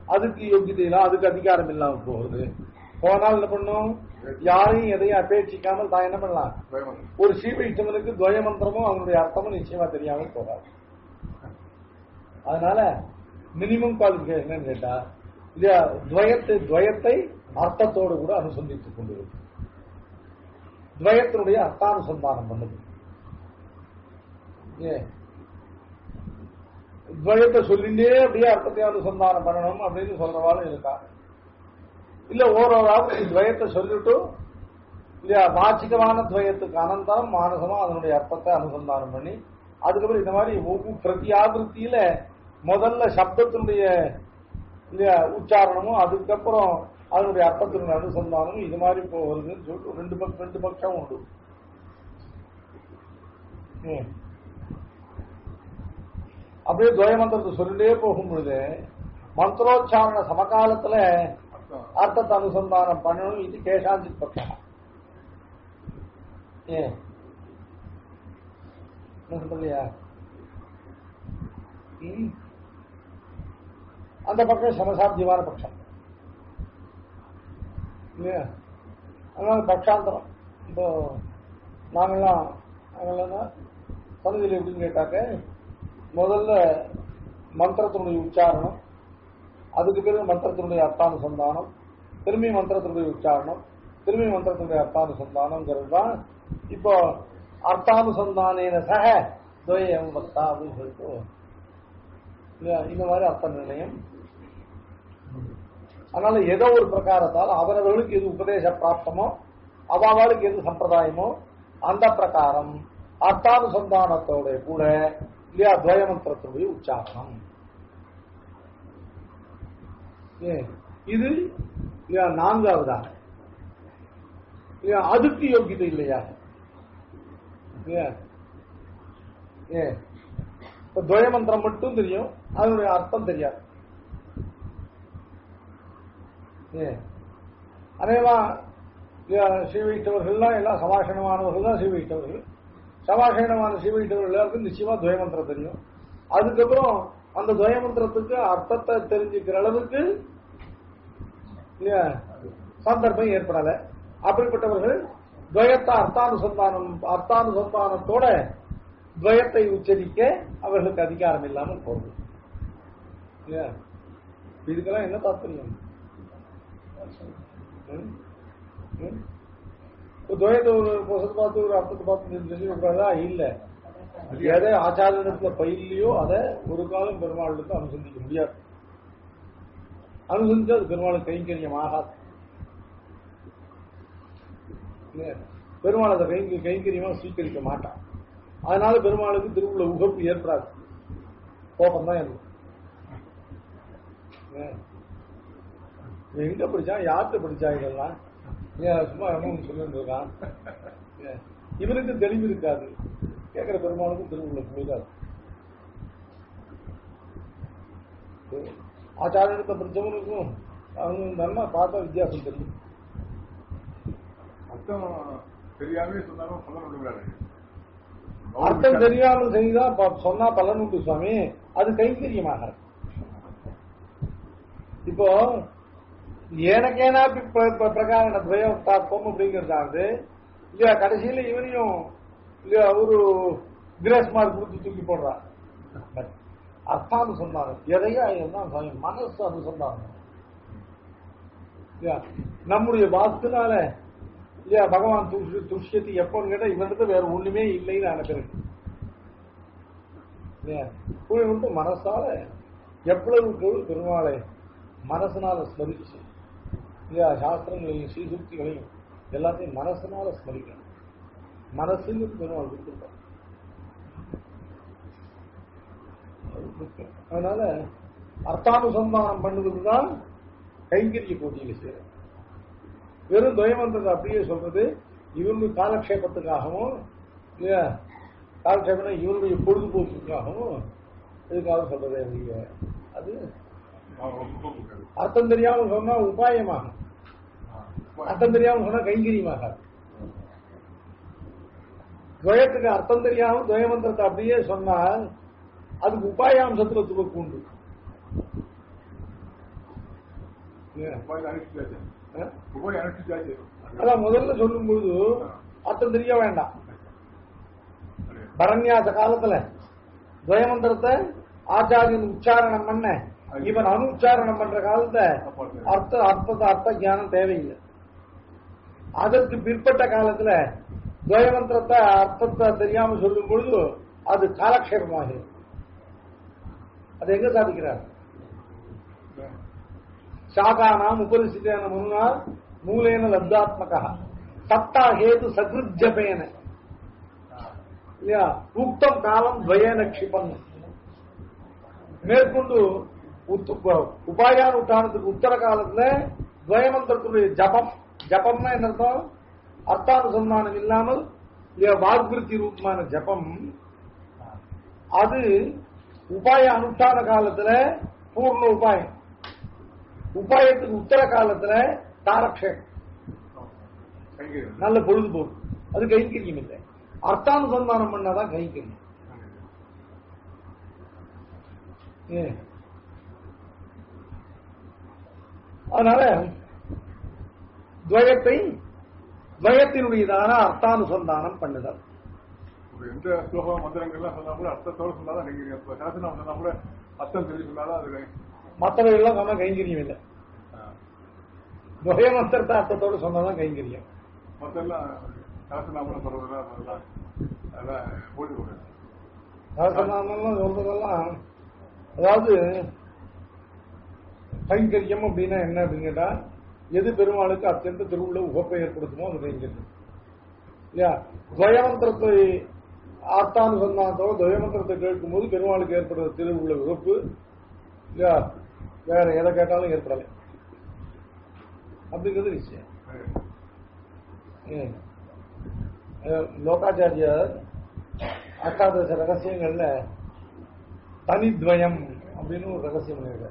அதுக்கு யோகியதை இல்லை அதுக்கு அதிகாரம் இல்லாம போகுது போனால் என்ன பண்ணும் யாரையும் எதையும் அபேட்சிக்காமல் தான் என்ன பண்ணலாம் துவயமந்திரம். ஒரு ஸ்ரீவைஷ்ணவனுக்கு துவய மந்திரமும் அவனுடைய அர்த்தமும் நிச்சயமா தெரியாமல் போகாது அதனால மினிமம் குவாலிஃபிகேஷன் என்னன்னு கேட்டா இல்லையா துவயத்தை துவயத்தை அர்த்தத்தோடு கூட அனுசந்தித்துக் கொண்டிருக்கு துவயத்தினுடைய அர்த்தானுசந்தானம் பண்ணுது ஏன் துவயத்தை சொல்லிண்டே அப்படியே அர்த்தத்தை அனுசந்தானம் பண்ணணும் அப்படின்னு சொல்றவாளும் இருக்கா இல்ல ஓரோராவது துவயத்தை சொல்லிட்டு இல்லையா வாச்சிகமான துவயத்துக்கு அனந்தரம் மானசமா அதனுடைய அர்த்தத்தை அனுசந்தானம் பண்ணி அதுக்கப்புறம் இந்த மாதிரி ஒவ்வொரு பிரதியாகிருத்தியில முதல்ல சப்தத்தினுடைய இல்லையா உச்சாரணமும் அதுக்கப்புறம் அதனுடைய அர்த்தத்தினுடைய அனுசந்தானமும் இது மாதிரி போகிறதுன்னு சொல்லிட்டு ரெண்டு பக்கம் ரெண்டு பக்கம் உண்டு ம். அப்படியே துவய மந்திரத்தை சொல்லிட்டே போகும் பொழுது மந்திரோச்சாரண சமகாலத்துல அர்த்தம் அர்த்தத்தை அனுசந்தானம் பண்ணணும் இது கேசாஞ்சித் பட்சம் ஏன் என்ன சொல்லலையா ம். அந்த பக்கம் சமசாத்தியமான பட்சம் இல்லையா அதனால பட்சாந்தரம் இப்போ நாங்கெல்லாம் நாங்கெல்லாம் சன்னதியில் எப்படின்னு கேட்டாக்க முதல்ல மந்திரத்தினுடைய உச்சாரணம் அதுக்கு பிறகு மந்திரத்தினுடைய அர்த்தானுசந்தானம் திரும்பி மந்திரத்தினுடைய உச்சாரணம் திரும்பி மந்திரத்தினுடைய அர்த்தானுசந்தானங்கிறது தான் இப்போ அர்த்தானுசந்தானேன சக துவயம் பக்தா அப்படின்னு சொல்லிட்டு இல்லையா, இந்த மாதிரி அர்த்த நிர்ணயம் அதனால ஏதோ ஒரு பிரகாரத்தால் அவரவர்களுக்கு எது உபதேச பிராப்தமோ அவர்களுக்கு எது சம்பிரதாயமோ அந்த பிரகாரம் அர்த்தானுசந்தானத்தோட கூட இல்லையா துவயமந்திரத்தினுடைய உச்சாரணம் ஏன், இது இல்லையா நான்காவதா இல்லையா அதுக்கு யோகியதை இல்லையா இல்லையா ஏன் இப்ப துவயமந்திரம் மட்டும் தெரியும் அதனுடைய அர்த்தம் தெரியாது ஏன் அதேமா ஸ்ரீ வைஷ்ணவர்கள்லாம் எல்லாம் சமாஷணமானவர்கள் தான் ஸ்ரீ வைஷ்ணவர்கள் சமாஷணமான ஸ்ரீ வைஷ்ணவர்கள் எல்லாருக்கும் நிச்சயமா துவயமந்திரம் தெரியும் அதுக்கப்புறம் அந்த துவயமந்திரத்துக்கு அர்த்தத்தை தெரிஞ்சுக்கிற அளவுக்கு இல்லையா சந்தர்ப்பம் ஏற்படல அப்படிப்பட்டவர்கள் துவயத்தை அர்த்தானுசந்தானம் அர்த்தானுசந்தானத்தோட துவயத்தை உச்சரிக்க அவர்களுக்கு அதிகாரம் இல்லாமல் போகுது இல்லையா இதுக்கெல்லாம் என்ன தாத்பரியம் ம்? ம்? இப்போ துவயத்தை ஒரு புசத்தை பார்த்து ஒரு அர்த்தத்தை பார்த்து தெரிஞ்சுக்கூடாதா இல்ல எதை ஆச்சாரியத்துல பயிலையோ அதை ஒரு காலம் பெருமாளுக்கு அனுசந்திக்க முடியாது அனுசந்திச்சு அது பெருமாளுக்கு கைங்கரியம் ஆகாது இல்லையா? பெருமாள் அதை கைங்க கைங்கரியமா ஸ்வீகரிக்க மாட்டான் அதனால பெருமாளுக்கு திருவுள்ள உகப்பு ஏற்படாது கோபம் தான் இருக்கும் ஏன்? இவன் எங்க படிச்சான் யார்கிட்ட படிச்சா இதெல்லாம் ஏன் சும்மா ரமன் சொல்லிட்டு இருக்கான் ஏன்? இவனுக்கு தெளிவு இருக்காது கேட்கிற பெருமாளுக்கும் திருவுள்ள புரியாது ஆச்சாரியத்தை படிச்சவனுக்கும் அவங்க நல்லா பார்த்தா வித்தியாசம் தெரியும் அர்த்தம் தெரியாமே சொன்னாலும் சொல்ல முடியாது அர்த்தம் தெரியாமல் செய்தா ப- சொன்னா பலன் உண்டு சுவாமி அது கைங்கரியமாக இப்போ எனக்கேனா பிரகாரண துவயம் தாக்கம் அப்படிங்கிறதாந்து இல்லையா கடைசியில இவனையும் இல்லையா ஒரு கிரேஸ் மார்க் கொடுத்து தூக்கி போடுறான் பட் அர்த்தான்னு சொன்னாங்க எதையா இருந்தாலும் சுவாமி மனசு அது சொன்னாங்க இல்லையா நம்முடைய வாக்குனால இல்லையா பகவான் துஷ் துஷ்யத்தி எப்போன்னு கேட்டா இவனுக்கு வேற ஒண்ணுமே இல்லைன்னு நினைக்கிறேன் இல்லையா கூட விட்டு மனசால எவ்வளவுக்கு எவ்வளவு பெருமாளை மனசனால ஸ்மரிச்சு இல்லையா சாஸ்திரங்களையும் ஸ்ரீசுக்திகளையும் எல்லாத்தையும் மனசனால ஸ்மரிக்கணும் மனசுன்னு பெருமாள் கொடுத்துருக்கான் அது முக்கியம். அதனால அர்த்தானுசந்தானம் பண்ணுவது தான் கைங்கரிய போட்டியில சேரும் வெறும் துவயமந்திரத்தை அப்படியே சொல்றது இவனுடைய காலக்ஷேபத்துக்காகவும் இல்லையா காலக்ஷேபம் இவனுடைய பொழுதுபோக்குக்காகவும் இதுக்காக சொல்றதே இல்லையா அது அர்த்தம் தெரியாமல் சொன்னா உபாயமாகும் அர்த்தம் தெரியாமல் சொன்னா கைங்கரியமாக துவயத்துக்கு அர்த்தம் தெரியாமல் துவயமந்திரத்தை அப்படியே சொன்னால் அதுக்கு உபாயாம்சத்துல துவக்கு உண்டு உபாய் அனுஷ்டிச்சாச்சு ஆ? உபாய் அனுஷ்டிச்சாச்சு அதான் முதல்ல சொல்லும்போது அர்த்தம் தெரிய வேண்டாம் அப்படியே. பரண்யாச காலத்துல துவயமந்திரத்தை ஆச்சாரியன் உச்சாரணம் பண்ண இவன் அனுச்சாரணம் பண்ற காலத்தை அர்த்த அர்த்த அர்த்த ஞானம் தேவையில்லை அதற்கு பிற்பட்ட காலத்துல துவயமந்திரத்தை அர்த்தத்தை தெரியாம சொல்லும் பொழுது அது காலக்ஷேபமாகிறது அது எங்க சாதிக்கிறார் சாகானாம் உபரிசித்தேன முன்னா மூலேன லப்தாத்மகா சத்தா ஹேது சகிருஜபேன இல்லையா உக்தம் காலம் துவயேன க்ஷிபன் மேற்கொண்டு உத்து- உபாயானுஷ்டானத்துக்கு உத்தர காலத்துல துவயமந்திரத்துடைய ஜபம் ஜபம்னா என்ன அர்த்தம் அர்த்தானுசந்தானம் இல்லாமல் இல்லையா வாக்விருத்தி ரூபமான ஜபம் அது உபாய அனுஷ்டான காலத்துல பூர்ண உபாயம் உபாயத்துக்கு உத்தர காலத்துல தாரக்ஷேகம் கைங்கரியம். நல்ல பொழுதுபோக்கு அது கைங்கரியம் இல்லை அர்த்தானுசந்தானம் பண்ணாதான் கைங்கரியம் ஏன்? அதனால துவயத்தை துவயத்தினுடையதான அர்த்தானுசந்தானம் பண்ணுதல் ஒரு எந்த ஸ்லோகம் மந்திரங்கள்லாம் சொன்னா கூட அர்த்தத்தோட சொன்னாதான் கைங்கரியம் இப்ப சாசனம் சொன்னா கூட அர்த்தம் தெரிஞ்சு சொன்னாதான் அது கை- மற்றவையெல்லாம் சொன்னா கைங்கரியம் இல்லை ஆ. துவய மந்திரத்தை அர்த்தத்தோடு சொன்னாதான் கைங்கரியம் மத்தெல்லாம் சாசனாமலம் சொல்றதெல்லாம் அதெல்லாம் அதெல்லாம் போட்டு கொடுங்க சகசநாமம்லாம் சொல்றதெல்லாம் அதாவது கைங்கரியம் அப்படின்னா என்ன அப்படின்னு கேட்டா எது பெருமாளுக்கு அத்தியந்த திருவுள்ள உகப்பை ஏற்படுத்துமோ அது கைங்கரியம் இல்லையா துவயமந்திரத்தை ஆர்த்தானுசந்தானத்தோ துவயமந்திரத்தை கேட்கும்போது பெருமாளுக்கு ஏற்படுற திருவுள்ள உகப்பு இல்லையா வேற எதை கேட்டாலும் ஏற்படலை அப்படிங்கிறது விஷயம் ம். அஹ் லோகாச்சாரியார் அஷ்டாதச ரகசியங்கள்ல தனித்வயம் அப்படின்னு ஒரு ரகசியம் பண்ணியிருக்காரு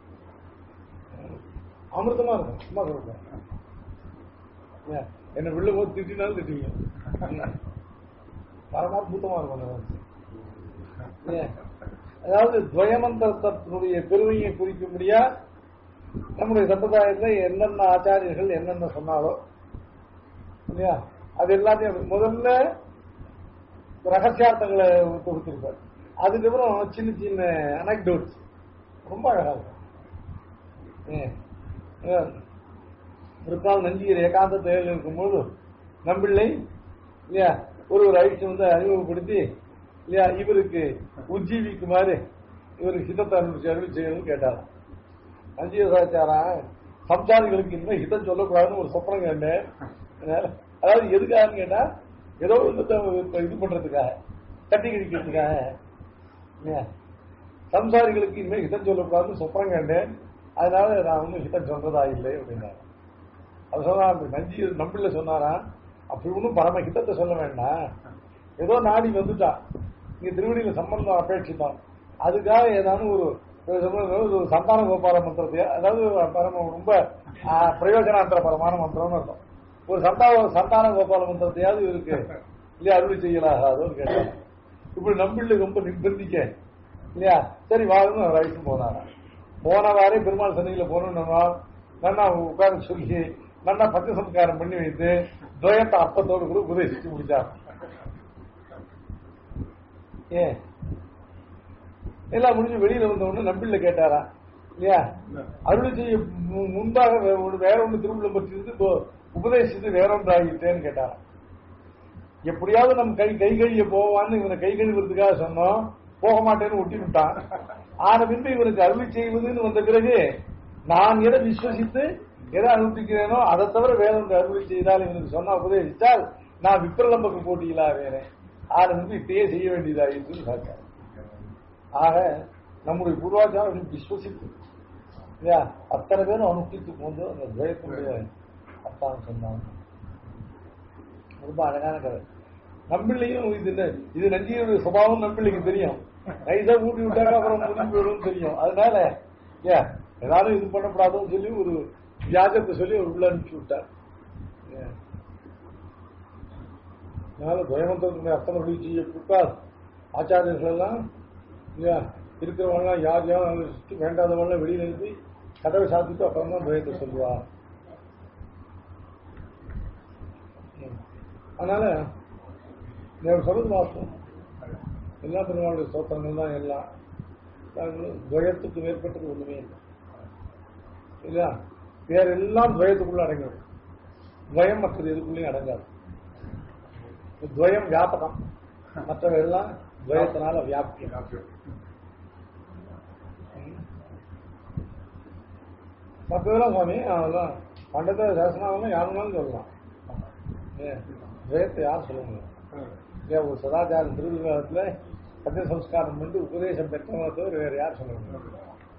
அமிர்தமா இருக்கும் சும்மா சொல்றேன் ஏன், என்னை வில்ல போது திட்டினாலும் திட்டுவீங்க ம். பரமாத்புதமா இருக்கும் அந்த ரகசியம் ஏன், அதாவது துவயமந்திரத்தினுடைய பெருமையை குறிக்கும்படியா நம்முடைய சம்பிரதாயத்தில் என்னென்ன ஆச்சாரியர்கள் என்னென்ன சொன்னாலோ இல்லையா அது எல்லாத்தையும் முதல்ல ரகசியார்த்தங்களை கொடுத்திருப்பார் அதுக்கப்புறம் சின்ன சின்ன அனக்டோட்ஸ் ரொம்ப அழகா இருக்கும் ஏன், ஏன், ஒரு கால் நஞ்சியர் ஏகாந்த தேவையில் இருக்கும்போது நம்பிள்ளை இல்லையா ஒரு ஒரு ஐட்டம் வந்து அறிமுகப்படுத்தி இல்லையா இவருக்கு உஜ்ஜீவிக்குமாறு இவருக்கு ஹிதத்தை அனுப்பிச்சு அருள் செய்யணும்னு கேட்டாராம் நஞ்சிய சாச்சாரா சம்சாரிகளுக்கு இனிமே ஹிதம் சொல்லக்கூடாதுன்னு ஒரு சொப்பனம் கேட்டேன் அதாவது எதுக்காகன்னு கேட்டா ஏதோ ஒன்று இது பண்றதுக்காக தட்டி கழிக்கிறதுக்காக இல்லையா? சம்சாரிகளுக்கு இனிமேல் ஹிதம் சொல்லக்கூடாதுன்னு சொப்பனம் கண்டேன் அதனால நான் ஒன்றும் ஹிதம் சொல்றதா இல்லை அப்படின்னாரு அது சொன்னா அந்த நஞ்சி நம்பிள்ள சொன்னாரா அப்படி ஒன்றும் பரம ஹிதத்தை சொல்ல வேண்டாம் ஏதோ நாடி வந்துட்டான் இங்க திருவடியில சம்பந்தம் அபேட்சித்தான் அதுக்காக ஏதாவது ஒரு ஒரு சம்பந்தம் ஒரு சந்தான கோபால மந்திரத்தையா அதாவது பரம ரொம்ப ஆ, பிரயோஜனாந்திர பரமான மந்திரம்னு அர்த்தம் ஒரு சந்தான சந்தான கோபால மந்திரத்தையாவது இருக்கு இல்லையா அருள் செய்யலாகாதோன்னு கேட்டான் இப்படி நம்பிள்ளை ரொம்ப நிர்பந்திக்க இல்லையா சரி வாருன்னு ரைட்டு போனாரா போன வாரே பெருமாள் சன்னியில போனோம்னா நன்னா உட்கார்ந்து சொல்லி நன்னா பச்சை சம்ஸ்காரம் பண்ணி வைத்து துவயத்தை அப்பத்தோடு கூட உபதேசிச்சு முடிச்சார் ஏன் எல்லாம் முடிஞ்சு வெளியில வந்த உடனே நம்பிள்ள கேட்டாரா இல்லையா அருள் செய்ய மு- முன்பாக வே- ஒரு வேற ஒன்று திருவிழம் பற்றிருந்து இப்போ உபதேசித்து வேற ஒன்று ஆகிட்டேன்னு கேட்டாராம் எப்படியாவது நம்ம கை கை கழிய போவான்னு இவனை கை கழுவுறதுக்காக சொன்னோம் போக மாட்டேன்னு ஒட்டி விட்டான் ஆன பின்பு இவனுக்கு அருள் செய்வதுன்னு வந்த பிறகு நான் எதை விசுவசித்து எதை அனுப்பிக்கிறேனோ அதை தவிர வேற ஒன்று அருள் செய்தால் இவனுக்கு சொன்னா உபதேசித்தால் நான் விப்ரலம்பக்கு போட்டியிலா வேறேன் ஆன பின்பு இப்பயே செய்ய வேண்டியதாயிடுச்சுன்னு சாச்சார் ஆக நம்முடைய பூர்வாச்சாரம் விஸ்வசித்து இல்லையா அத்தனை பேரும் அனுஷ்டித்து போந்து அந்த துவயத்தினுடைய அர்த்தம் சொன்னாங்க ரொம்ப அழகான கதை நம்பிள்ளையும் இது என்ன இது நஞ்சியோட சுபாவம் நம்பிள்ளைக்கு தெரியும் நைஸா ஊட்டி விட்டாக்க அப்புறம் முடிஞ்சு போயிடும் தெரியும் அதனால ஏ ஏதாவது இது பண்ணக்கூடாதுன்னு சொல்லி ஒரு வியாஜத்தை சொல்லி அவர் உள்ள அனுப்பிச்சு விட்டார் ஏ. அதனால துவயமந்திரத்தினுடைய அர்த்தம் அப்படி செய்யக்கூடாது ஆச்சாரியர்கள் எல்லாம் இல்லையா இருக்கிறவங்களாம் யார் யார் சுற்றி வேண்டாதவங்களாம் வெளியில் நிறுத்தி கதவை சாத்திட்டு அப்புறம் தான் துவயத்தை சொல்லுவா ம். அதனால நீங்க சொல்றது வாஸ்தவம் எல்லா பெருமாளுடைய ஸ்தோத்திரங்கள் தான் எல்லாம் அதாவது துவயத்துக்கு மேற்பட்டது ஒண்ணுமே இல்லை இல்லையா வேற எல்லாம் துவயத்துக்குள்ள அடங்கிடும் துவயம் மற்றது எதுக்குள்ளேயும் அடங்காது துவயம் வியாபகம் மற்றவை எல்லாம் துவயத்தினால வியாப்தியம் மற்றதெல்லாம் சுவாமி அதெல்லாம் பண்டத்தை சாசனாவெல்லாம் யாருனாலும் சொல்லலாம் ஏன், துவயத்தை யார் சொல்ல முடியும் ஏன் ஒரு சதாச்சாரம் திருவிழாவில் சத்திய சம்ஸ்காரம் பண்ணி உபதேசம் பெற்றவங்க தவிர வேற யார் சொல்ல முடியும்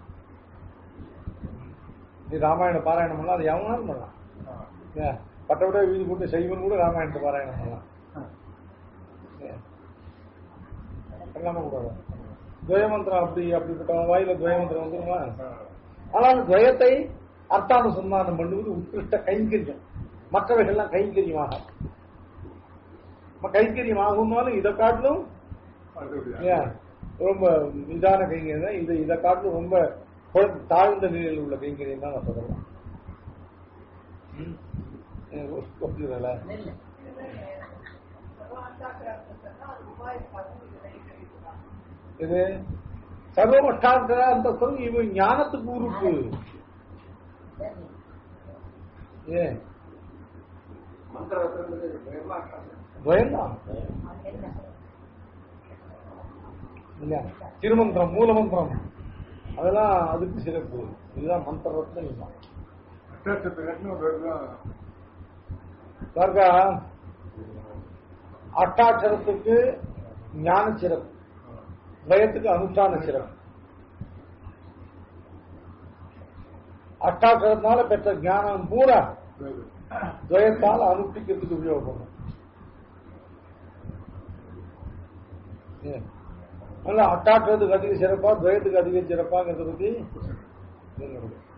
நீ ராமாயண பாராயணம் பண்ணலாம் அது எவனாலும் பண்ணலாம் ஏன், பட்டவிட வீடு கூட்டு செய்வன் கூட ராமாயணத்தை பாராயணம் பண்ணலாம் ஏன், பண்ணாம கூடாது துவயமந்திரம் அப்படி அப்படிப்பட்ட வாயில துவயமந்திரம் வந்துருமா ஆனால் துவயத்தை அர்த்தானுசந்தானம் பண்ணுவது உத்கிருஷ்ட கைங்கரியம் மற்றவைகள்லாம் கைங்கரியமாக நம்ம கைங்கரியம் ஆகும்னாலும் இதை காட்டிலும் ஏன், ரொம்ப இதான கைங்கரியம் தான் இது இதை காட்டிலும் ரொம்ப குழ- தாழ்ந்த நிலையில் உள்ள கைங்கரியம் தான் நான் சொல்லலாம் ம். எனக்கு ஒ- ஒப்புக்கிறல இது சர்வமஷ்டாந்திர அந்த சொல்லி இவன் ஞானத்துக்கு உறுப்பு ஏன் பயம்தான் இல்லையா திருமந்திரம் மூலமந்திரம் அதெல்லாம் அதுக்கு சிறப்பு இதுதான் மந்திர ரத்னம் இதுதான் பாருங்க அட்டாட்சரத்துக்கு ஞான சிறப்பு துவயத்துக்கு அனுஷ்டான சிறப்பு அட்டாட்சரத்தினால பெற்ற ஞானம் பூரா துவயத்தால் அனுஷ்டிக்கிறதுக்கு உபயோகப்படும் ஏன்? அதனால அட்டாட்சரத்துக்கு அதிக சிறப்பா துவயத்துக்கு அதிக சிறப்பாங்கிறத பத்தி